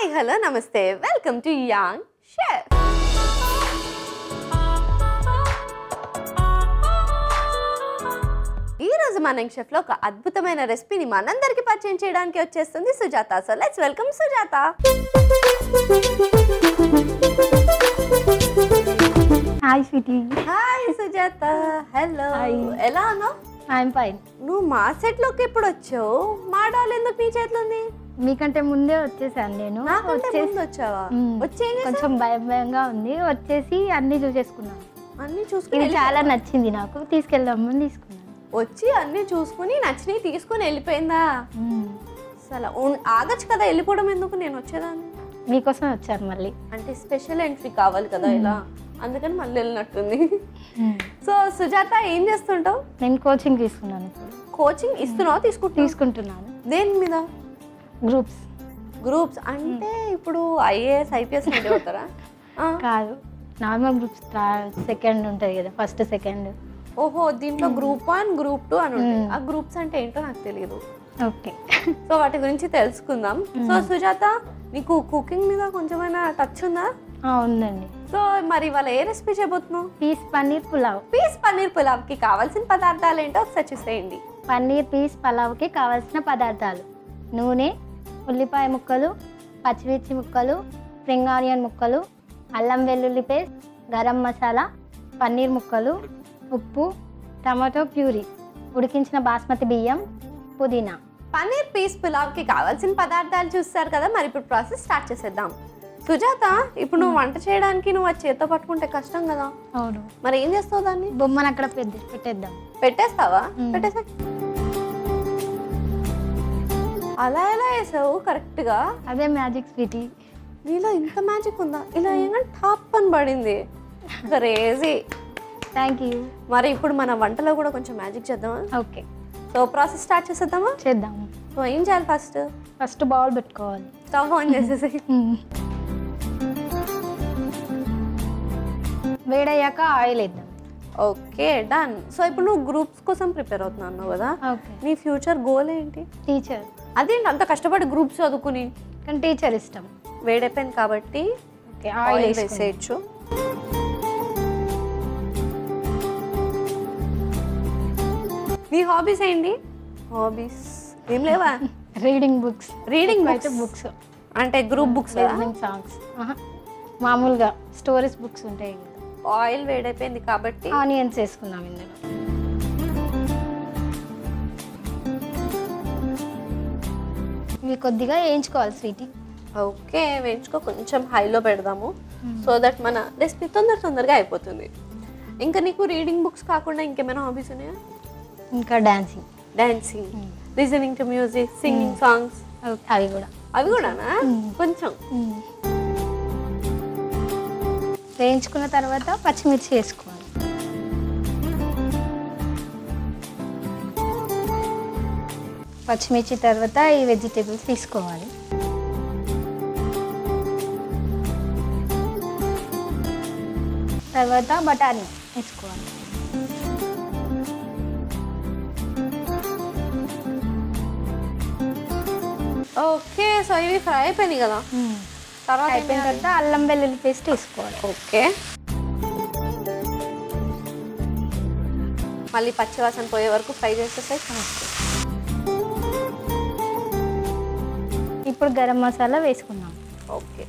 Hi hello నమస్తే welcome to young chef ఈ రోజు మన యంగ్ షెఫ్ లో ఒక అద్భుతమైన రెసిపీని మనందరికి పరిచయం చేయడానికి వచ్చేస్తుంది Sujatha so let's welcome Sujatha hi sweetie hi Sujatha hello Hi. ఎలా ఉన్నావు ఐఎమ్ ఫైన్ నువ్వు మా సెట్ లోకి ఎప్పుడు వచ్చావు మా డాల్ ఎందుకు నీ చేతిలో ఉంది మీకంటే ముందే వచ్చేసాను నేను నాకంటే వచ్చేసి ముందు వచ్చావా మ్మ్. వచ్చి ఏం చేసావు? కొంచెం భయం భయంగా ఉంది వచ్చేసి అన్ని చూసేసుకున్నాను అన్ని ఇది చూసుకుని చాలా నచ్చింది నాకు తీసుకెళ్దామని తీసుకున్నాను వచ్చి అన్ని చూసుకుని నచ్చినవి తీసుకుని వెళ్ళిపోయిందా మ్మ్. అసలు ఉన్- ఆగచ్చు కదా వెళ్ళిపోవడం ఎందుకు నేను వచ్చేదాన్ని మీకోసం వచ్చాను మళ్ళీ అంటే స్పెషల్ ఎంట్రీ కావాలి కదా ఇలా అందుకని మళ్ళీ వెళ్ళినట్టుంది మ్మ్. సో సుజాత ఏం చేస్తుంటావు నేను కోచింగ్ తీసుకున్నాను ఇప్పుడు కోచింగ్ ఇస్తున్నావా తీసుకుంటున్నావు తీసుకుంటున్నాను దేని మీద గ్రూప్స్ గ్రూప్స్ అంటే ఇప్పుడు ఐఏఎస్ ఐపీఎస్ రెడీ అవుతారా ఆ. కాదు నార్మల్ గ్రూప్స్ సెకండ్ ఉంటుంది కదా ఫస్ట్ సెకండ్ ఓహో దీంట్లో గ్రూప్ వన్ గ్రూప్ టూ అని ఉంటాయి ఆ గ్రూప్స్ అంటే ఏంటో నాకు తెలియదు ఓకే సో వాటి గురించి తెలుసుకుందాం సో సుజాత నీకు కుకింగ్ మీద కొంచెమైనా టచ్ ఉందా ఉందండి సో మరి ఇవాళ ఏ రెసిపీ చేయబోతున్నావు పీస్ పన్నీర్ పులావ్ పీస్ పన్నీర్ పులావ్కి కావాల్సిన పదార్థాలు ఏంటో ఒకసారి చూసేయండి పన్నీర్ పీస్ పలావ్కి కావాల్సిన పదార్థాలు నూనె ఉల్లిపాయ ముక్కలు పచ్చిమిర్చి ముక్కలు స్ప్రింగ్ ఆనియన్ ముక్కలు అల్లం వెల్లుల్లి పేస్ట్ గరం మసాలా పన్నీర్ ముక్కలు ఉప్పు టమాటో ప్యూరీ ఉడికించిన బాస్మతి బియ్యం పుదీనా పన్నీర్ పీస్ పులావ్కి కావాల్సిన పదార్థాలు చూస్తారు కదా మరి ఇప్పుడు ప్రాసెస్ స్టార్ట్ చేసేద్దాం సుజాత ఇప్పుడు నువ్వు వంట చేయడానికి నువ్వు ఆ చేత్తో పట్టుకుంటే కష్టం కదా అవును మరి ఏం చేస్తావు దాన్ని బొమ్మను అక్కడ పెద్ద పెట్టేద్దాం పెట్టేస్తావా మ్మ్. పెట్టేసా అలా ఎలా వేసావు కరెక్ట్ గా అదే మ్యాజిక్ స్వీటీ నీలో ఇంత మ్యాజిక్ ఉందా ఇలా ఏమైనా టాప్ అని పడింది క్రేజీ థ్యాంక్ యూ మరి ఇప్పుడు మన వంటలో కూడా కొంచెం మ్యాజిక్ చేద్దామా ఓకే సో ప్రాసెస్ స్టార్ట్ చేసేద్దామా చేద్దాము సో ఏం చేయాలి ఫస్ట్ ఫస్ట్ బౌల్ పెట్టుకోవాలి స్టవ్ ఆన్ చేసేసి వేడయ్యాక ఆయిల్ వేద్దాం ఓకే డన్ సో ఇప్పుడు నువ్వు గ్రూప్స్ కోసం ప్రిపేర్ అవుతున్నావు కదా ఓకే నీ ఫ్యూచర్ గోల్ ఏంటి టీచర్ అదేంటి అంత కష్టపడి గ్రూప్స్ చదువుకుని కానీ టీచర్ ఇష్టం వేడైపోయింది కాబట్టి ఓకే ఆయిల్ ఆయిల్ వేసేయచ్చు వేసేయచ్చు నీ హాబీస్ ఏంటి హాబీస్ ఏం లేవా రీడింగ్ బుక్స్ రీడింగ్ అయితే బుక్స్ బుక్స్ అంటే గ్రూప్ బుక్స్ లిజనింగ్ సాంగ్స్ మామూలుగా స్టోరీస్ బుక్స్ ఉంటాయి కదా ఆయిల్ వేడైపోయింది కాబట్టి ఆనియన్స్ వేసుకుందాం ఇందులో ఇవి కొద్దిగా వేయించుకోవాలి స్వీటీ ఓకే వేయించుకో కొంచెం హైలో పెడదాము సో దట్ మన రెసిపీ తొందర తొందరగా అయిపోతుంది ఇంకా నీకు రీడింగ్ బుక్స్ కాకుండా ఇంకేమైనా హాబీస్ ఉన్నాయా ఇంకా dancing dancing listening to music singing songs అవి కూడా అవి కూడానా కొంచెం వేయించుకున్న తర్వాత పచ్చిమిర్చి వేసుకోవాలి పచ్చిమిర్చి తర్వాత ఈ వెజిటేబుల్స్ తీసుకోవాలి తర్వాత బఠానీ వేసుకోవాలి ఓకే సో ఇవి ఫ్రై అయిపోయినాయి కదా తర్వాత ఏం అయిపోయిన చేయాలి? తర్వాత అల్లం వెల్లుల్లి పేస్ట్ వేసుకోవాలి ఓకే మళ్ళీ పచ్చివాసన పోయే వరకు ఫ్రై చేసేసాయి ఇప్పుడు గరం మసాలా వేసుకుందాం ఓకే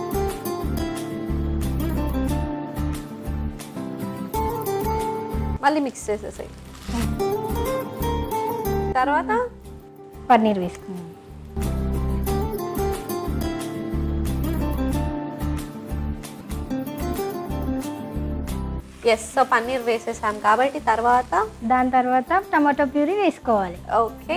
మళ్ళీ మిక్స్ చేసేసాయి తర్వాత పన్నీర్ వేసుకుందాం ఎస్ సో పన్నీర్ వేసేసాం కాబట్టి తర్వాత దాని తర్వాత టమాటో ప్యూరీ వేసుకోవాలి ఓకే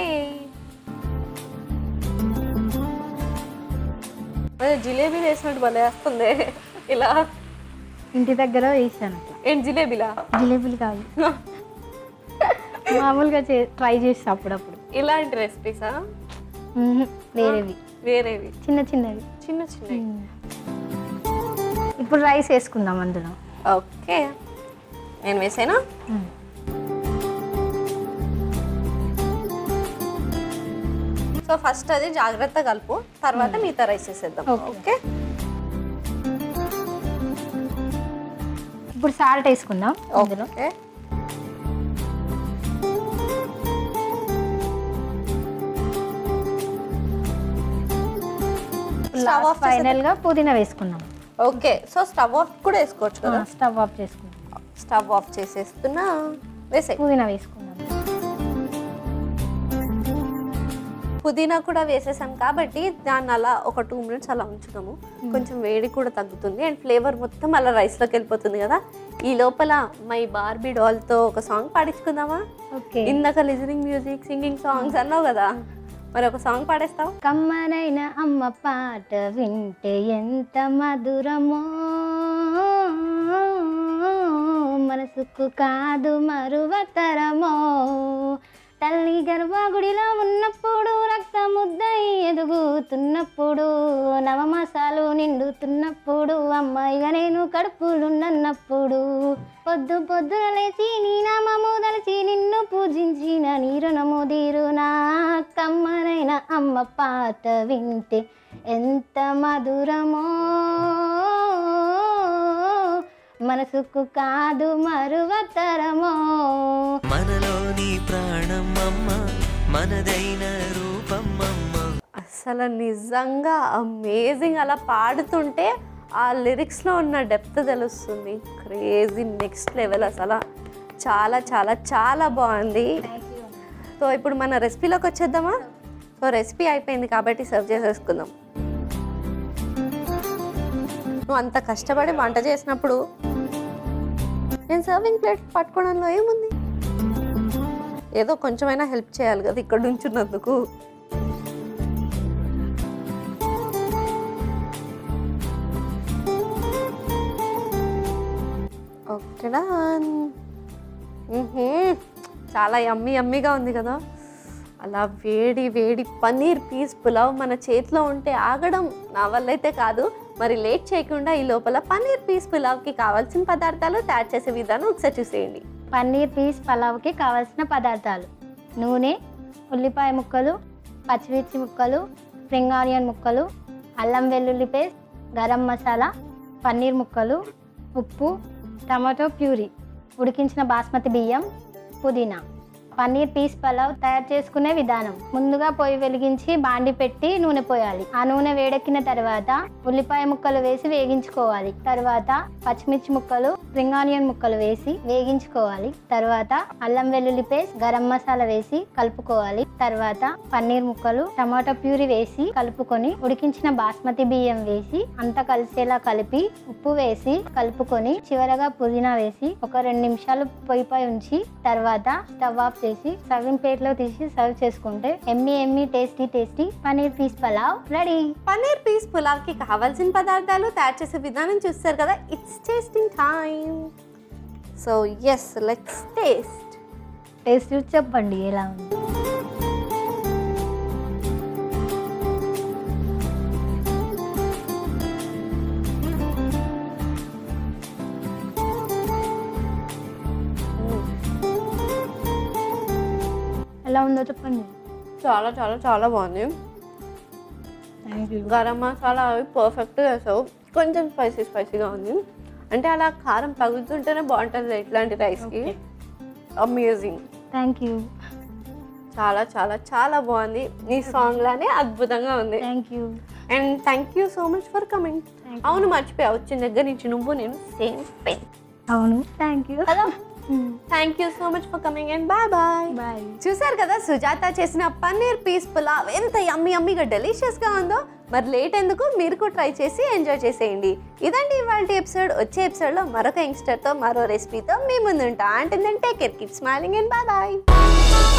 అదే జిలేబీ వేసినట్టు భలే వస్తుంది ఇలా ఇంటి దగ్గర వేసాను అట్లా ఏంటి జిలేబీలా జిలేబులు కాదు మామూలుగా చే ట్రై చేస్తా అప్పుడప్పుడు ఇలాంటి రెసిపీసా మ్మ్. వేరేవి వేరేవి చిన్న చిన్నవి చిన్న చిన్నవి ఇప్పుడు రైస్ వేసుకుందాం అందులో ఓకే నేను వేసానా మ్మ్. సో సో ఫస్ట్ అది జాగ్రత్త కలుపు తర్వాత మిగతా రైస్ వేసేద్దాం Okay. ఓకే ఇప్పుడు సాల్ట్ వేసుకుందాం అందులో ఓకే స్టవ్ ఆఫ్ ఫైనల్ గా పుదీనా వేసుకుందాం ఓకే సో స్టవ్ ఆఫ్ కూడా వేసుకోవచ్చు కదా స్టవ్ ఆఫ్ చేసుకుందాం స్టవ్ ఆఫ్ చేసేస్తున్నా వేసే పుదీనా వేసుకుందాం పుదీనా కూడా వేసేసాం కాబట్టి దాన్ని అలా ఒక టూ మినిట్స్ అలా ఉంచుదాము కొంచెం వేడి కూడా తగ్గుతుంది అండ్ ఫ్లేవర్ మొత్తం అలా రైస్లోకి వెళ్ళిపోతుంది కదా ఈ లోపల మై బార్బీ డాల్తో ఒక సాంగ్ పాడించుకుందామా ఓకే ఇందాక లిజనింగ్ మ్యూజిక్ సింగింగ్ సాంగ్స్ అన్నావు కదా మరి ఒక సాంగ్ పాడేస్తావు కమ్మనైన అమ్మ పాట వింటే ఎంత మధురమో మనసుకు కాదు మరువతరమో తల్లి గర్భగుడిలో ఉన్నప్పుడు రక్తముద్దై ఎదుగుతున్నప్పుడు నవమాసాలు నిండుతున్నప్పుడు అమ్మాయిగా నేను కడుపులున్నప్పుడు పొద్దు పొద్దున లేచి నీ నామము దలచి నిన్ను పూజించిన నీ రుణము తీరునా కమ్మనైన అమ్మ పాట వింటే ఎంత మధురమో మనసుకు కాదు మరువతరమో మనలోని ప్రాణం అమ్మ మనదైన రూపం అమ్మ అసలు నిజంగా అమేజింగ్ అలా పాడుతుంటే ఆ లిరిక్స్లో ఉన్న డెప్త్ తెలుస్తుంది క్రేజీ నెక్స్ట్ లెవెల్ అసలు చాలా చాలా చాలా బాగుంది సో ఇప్పుడు మన రెసిపీలోకి వచ్చేద్దామా సో రెసిపీ అయిపోయింది కాబట్టి సర్వ్ చేసేసుకుందాం నువ్వు అంత కష్టపడి వంట చేసినప్పుడు నేను సర్వింగ్ ప్లేట్ పట్టుకోవడంలో ఏముంది ఏదో కొంచెమైనా హెల్ప్ చేయాలి కదా ఇక్కడ నుంచున్నందుకు ఓకే డన్ మ్మ్హ్మ్. చాలా యమ్మీ యమ్మీగా ఉంది కదా అలా వేడి వేడి పన్నీర్ పీస్ పులావ్ మన చేతిలో ఉంటే ఆగడం నా వల్ల అయితే కాదు మరి లేట్ చేయకుండా ఈ లోపల పన్నీర్ పీస్ పులావ్కి కావాల్సిన పదార్థాలు తయారు చేసే విధానం ఒకసారి చూసేయండి పన్నీర్ పీస్ పలావ్కి కావాల్సిన పదార్థాలు నూనె ఉల్లిపాయ ముక్కలు పచ్చిమిర్చి ముక్కలు స్ప్రింగ్ ఆనియన్ ముక్కలు అల్లం వెల్లుల్లి పేస్ట్ గరం మసాలా పన్నీర్ ముక్కలు ఉప్పు టమాటో ప్యూరీ ఉడికించిన బాస్మతి బియ్యం పుదీనా పన్నీర్ పీస్ పలావ్ తయారు చేసుకునే విధానం ముందుగా పొయ్యి వెలిగించి బాండి పెట్టి నూనె పోయాలి ఆ నూనె వేడెక్కిన తర్వాత ఉల్లిపాయ ముక్కలు వేసి వేగించుకోవాలి తర్వాత పచ్చిమిర్చి ముక్కలు స్ప్రింగ్ ఆనియన్ ముక్కలు వేసి వేగించుకోవాలి తర్వాత అల్లం వెల్లుల్లి పేస్ట్ గరం మసాలా వేసి కలుపుకోవాలి తర్వాత పన్నీర్ ముక్కలు టమాటా ప్యూరీ వేసి కలుపుకొని ఉడికించిన బాస్మతి బియ్యం వేసి అంతా కలిసేలా కలిపి ఉప్పు వేసి కలుపుకొని చివరగా పుదీనా వేసి ఒక రెండు నిమిషాలు పొయ్యిపై ఉంచి తర్వాత స్టవ్ ఆఫ్ చేసి సర్వింగ్ ప్లేట్ లో తీసి సర్వ్ చేసుకుంటే yummy yummy tasty tasty paneer peas pulao ready paneer peas పులావ్కి కావాల్సిన పదార్థాలు తయారు చేసే విధానం చూస్తారు కదా it's tasting time so yes let's taste taste చూసి చెప్పండి ఎలా ఉంది ఎలా ఉందో చెప్పండి చాలా చాలా చాలా బాగుంది థ్యాంక్ యూ గరం మసాలా అవి పర్ఫెక్ట్ చేసావు కొంచెం స్పైసీ స్పైసీగా ఉంది అంటే అలా కారం తగులుతుంటేనే బాగుంటుంది ఇట్లాంటి రైస్కి అమేజింగ్ థ్యాంక్ యూ చాలా చాలా చాలా బాగుంది నీ సాంగ్ లానే అద్భుతంగా ఉంది thank you and thank you so much for coming Thank అవును మర్చిపోయా వచ్చిన దగ్గర నుంచి నువ్వు నేను సేమ్ పెన్ అవును thank you hello thank you so much for coming and bye bye bye చూసారు కదా సుజాత చేసిన పన్నీర్ పీస్ పులావ్ ఎంత యమ్మీ యమ్మీగా డెలిషియస్గా ఉందో మరి లేట్ ఎందుకు మీరు కూడా ట్రై చేసి ఎంజాయ్ చేసేయండి ఇదండి ఇవాళ ఎపిసోడ్ వచ్చే ఎపిసోడ్లో మరొక యంగ్స్టర్తో మరో రెసిపీతో మీ ముందు ఉంటా అంటే take care keep smiling and bye bye